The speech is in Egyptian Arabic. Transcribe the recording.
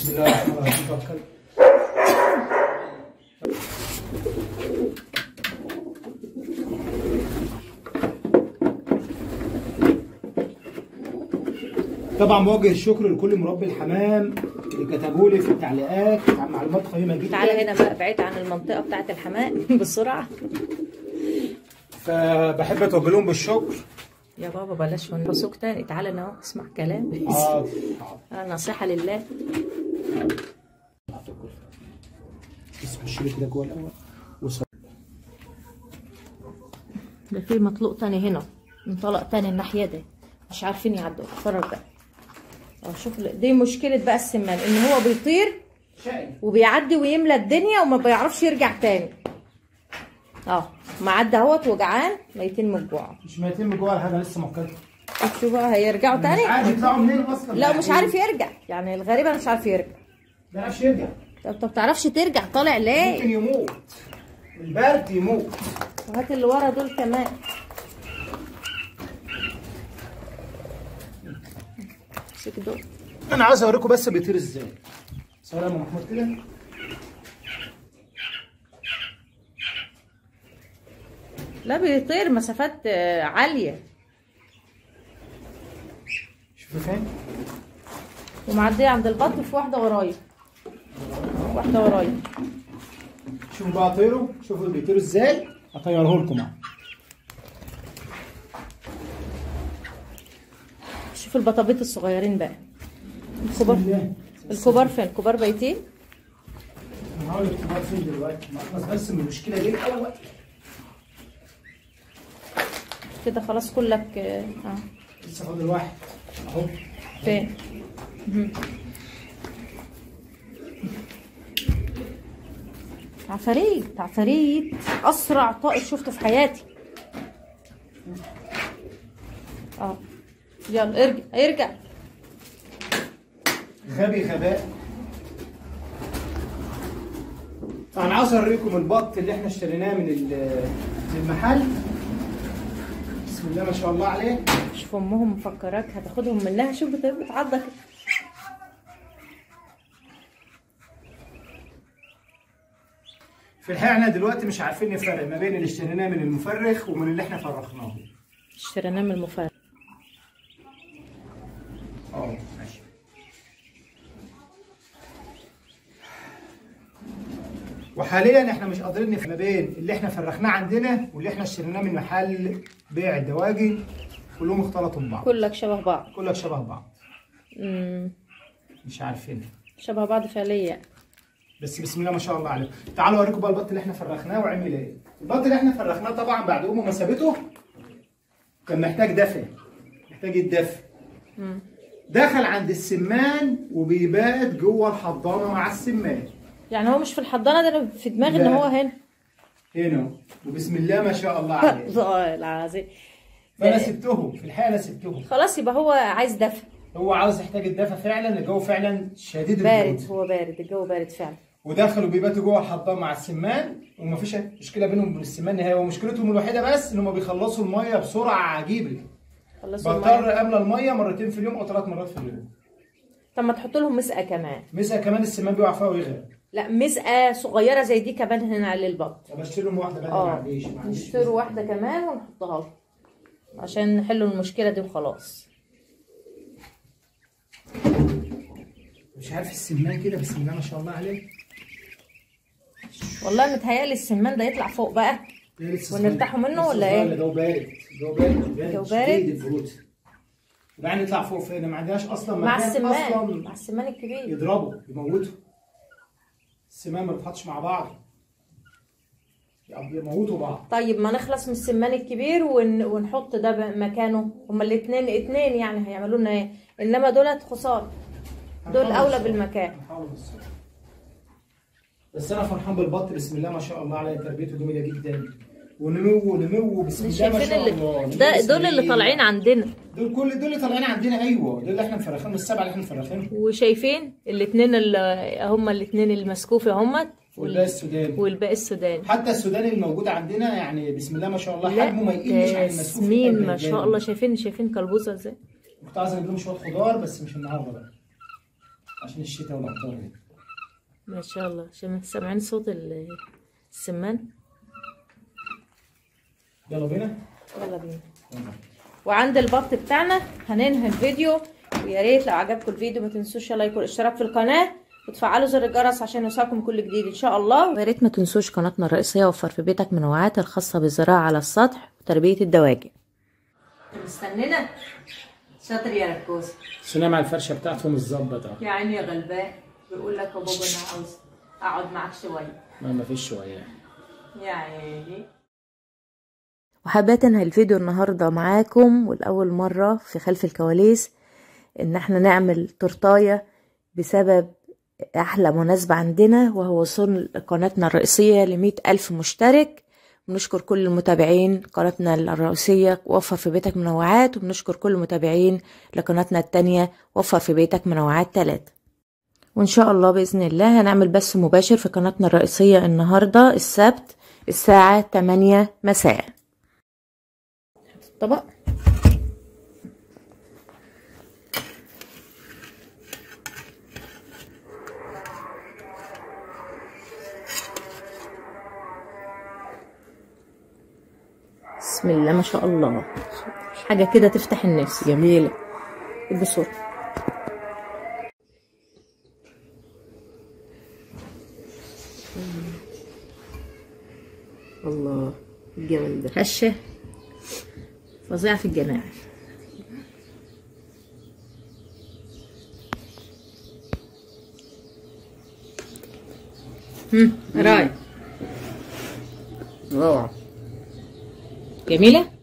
بسم الله الرحمن الرحيم توكل طبعا بوجه الشكر لكل مربي الحمام اللي كتبوا لي في التعليقات عن معلومات قيمه جدا تعالى هنا بقى بعيد عن المنطقه بتاعه الحمام بسرعه فبحب اتوجه لهم بالشكر يا بابا بلاش نبصوك تاني تعالى انا اهو اسمع كلام اه آه، نصيحه لله بس خش لي كده جوه الاول وصل ده في مطلوق تاني هنا انطلق تاني الناحيه دي مش عارفين يعدوا اتفرج بقى اه شوف دي مشكله بقى السمان ان هو بيطير شقي وبيعدي ويملى الدنيا وما بيعرفش يرجع تاني اه معدي اهوت وجعان ميتين من الجوع مش ميتين من جوه ولا حاجه لسه مؤكده شوف بقى هيرجعوا مش عارف تاني يطلعوا منين اصلا لا مش عارف يرجع يعني الغريب انا مش عارف يرجع ما يعرفش يرجع طب طب تعرفش ترجع طالع ممكن ليه يموت البرد يموت وهات اللي ورا دول كمان امسك دول انا عاوز اوريكم بس بيطير ازاي سلام يا محمود كده لا بيطير مسافات آه، عاليه شوفوا فين ومعديه عند البط في واحده ورايا واحده ورايا شوفوا بقى طيروا شوفوا بيطيروا ازاي هطيره لكم اهو شوف البطابيط الصغيرين بقى الكبار بسم الله. الكبار فين الكبار بايتين انا هقول لك تبقى فين دلوقتي نخلص بس من المشكله دي الاول كده خلاص كلك اه آه. لسه فاضل واحد اهو فين مهم. عفاريت عفاريت اسرع طائر شفته في حياتي اه يلا ارجع ارجع غبي غباء انا عاوز اوريكم البط اللي احنا اشتريناه من ال- من المحل بسم الله ما شاء الله عليه شوف امهم مفكراك هتاخدهم منها شوف بت- بتعضك في الحقيقه احنا دلوقتي مش عارفين نفرق ما بين اللي اشتريناه من المفرخ ومن اللي احنا فرخناه اشتريناه من المفرق اه ماشي وحاليا احنا مش قادرين نفرق ما بين اللي احنا فرخناه عندنا واللي احنا اشتريناه من محل بيع الدواجن كلهم اختلطوا ببعض كلك شبه بعض كلك شبه بعض امم مش عارفين شبه بعض فعليا بس بسم الله ما شاء الله عليه تعالوا اوريكم بقى البط اللي احنا فرخناه وعمل ايه البط اللي احنا فرخناه طبعا بعد امه ما سابته كان محتاج دفء محتاج يتدفى مم. دخل عند السمان وبيبات جوه الحضانه مع السمان يعني هو مش في الحضانه ده أنا في دماغي ان لا. هو هنا هنا وبسم الله ما شاء الله عليه الله العظيم فانا سبتهم في الحقيقه انا سبتهم خلاص يبقى هو عايز دفء هو عاوز يحتاج الدفى فعلا الجو فعلا شديد بارد البرود هو بارد الجو بارد فعلا ودخلوا بيباتوا جوه الحضان مع السمان ومفيش مشكله بينهم وبين السمان نهائي ومشكلتهم الوحيده بس ان هم بيخلصوا الميه بسرعه عجيبه خلصوا الميه بضطر املى الميه مرتين في اليوم او ثلاث مرات في اليوم طب ما تحط لهم مسقه كمان مسا كمان السمان بيقع فيها ويغرق لا مسقه صغيره زي دي كمان هنا للبط طب اشتري لهم واحده بقى ما اه عنديش ما عنديش نشتروا واحده كمان ونحطها لهم عشان نحلوا المشكله دي وخلاص مش عارف السمان كده بسم الله ما شاء الله عليه والله متهيألي السمان ده يطلع فوق بقى ده لسه ونرتاحوا صغير. منه لسه ولا صغير، إيه؟ ده بارد ده بارد ده بارد بارد؟ شديد البرود وبعدين نطلع فوق فين ما عندناش اصلا مع مكان السمان اصلا مع السمان الكبير يضربوا يموتوا السمان ما بتحطش مع بعض يموتوا بعض طيب ما نخلص من السمان الكبير ون... ونحط ده ب- مكانه هما الاثنين اتنين يعني هيعملوا لنا ايه انما دولت خساره دول هنحاول اولى نص- بالمكان هنحاول نص. بس انا فرحان بالبط بسم الله ما شاء الله عليه تربيته جميله جدا ونمو ونمو بسم الله ما شايفين شاء اللي الله نمو ده دول اللي سريع. طالعين عندنا دول كل دول اللي طالعين عندنا ايوه دول اللي احنا مفرخينهم السبعه اللي احنا مفرخينهم وشايفين الاثنين اللي هما الاثنين المسكوفي همت والباقي السوداني والباقي السوداني حتى السوداني الموجود عندنا يعني بسم الله ما شاء الله لا حجمه ما يقلش عن المسكوف تسمين التاني ما شاء الله شايفين شايفين كلبوزه ازاي كنت عايز اجيب لهم شويه خضار بس مش النهارده بقى عشان الشتاء والامطار دي ما شاء الله عشان سامعين صوت ال- السمان يلا بينا يلا بينا وعند البط بتاعنا هننهي الفيديو ويا ريت لو عجبكم الفيديو ما تنسوش لايك والاشتراك في القناه وتفعلوا زر الجرس عشان يوصلكم كل جديد ان شاء الله ويا ريت ما تنسوش قناتنا الرئيسيه وفر في بيتك منوعات الخاصه بالزراعه على السطح وتربيه الدواجن مستننا شاطر يا ركوز سنة مع الفرشة بتاعته متظبط اهو يا عيني يا غلبان بيقول لك يا بابا انا عاوز اقعد معاك شويه ما ما فيش شوية يا عيني وحبيت انهي الفيديو النهاردة معاكم والأول مرة في خلف الكواليس ان احنا نعمل تورتاية بسبب احلى مناسبة عندنا وهو وصول قناتنا الرئيسية لمئة ألف مشترك بنشكر كل المتابعين قناتنا الرئيسية وفر في بيتك منوعات وبنشكر كل المتابعين لقناتنا التانية وفر في بيتك منوعات تلاتة وان شاء الله باذن الله هنعمل بث مباشر في قناتنا الرئيسيه النهارده السبت الساعه 8 مساء طبق بسم الله ما شاء الله حاجه كده تفتح النفس جميله البصور الله الجمال ده هشه فظيعة في الجمال هم راي روعة جميلة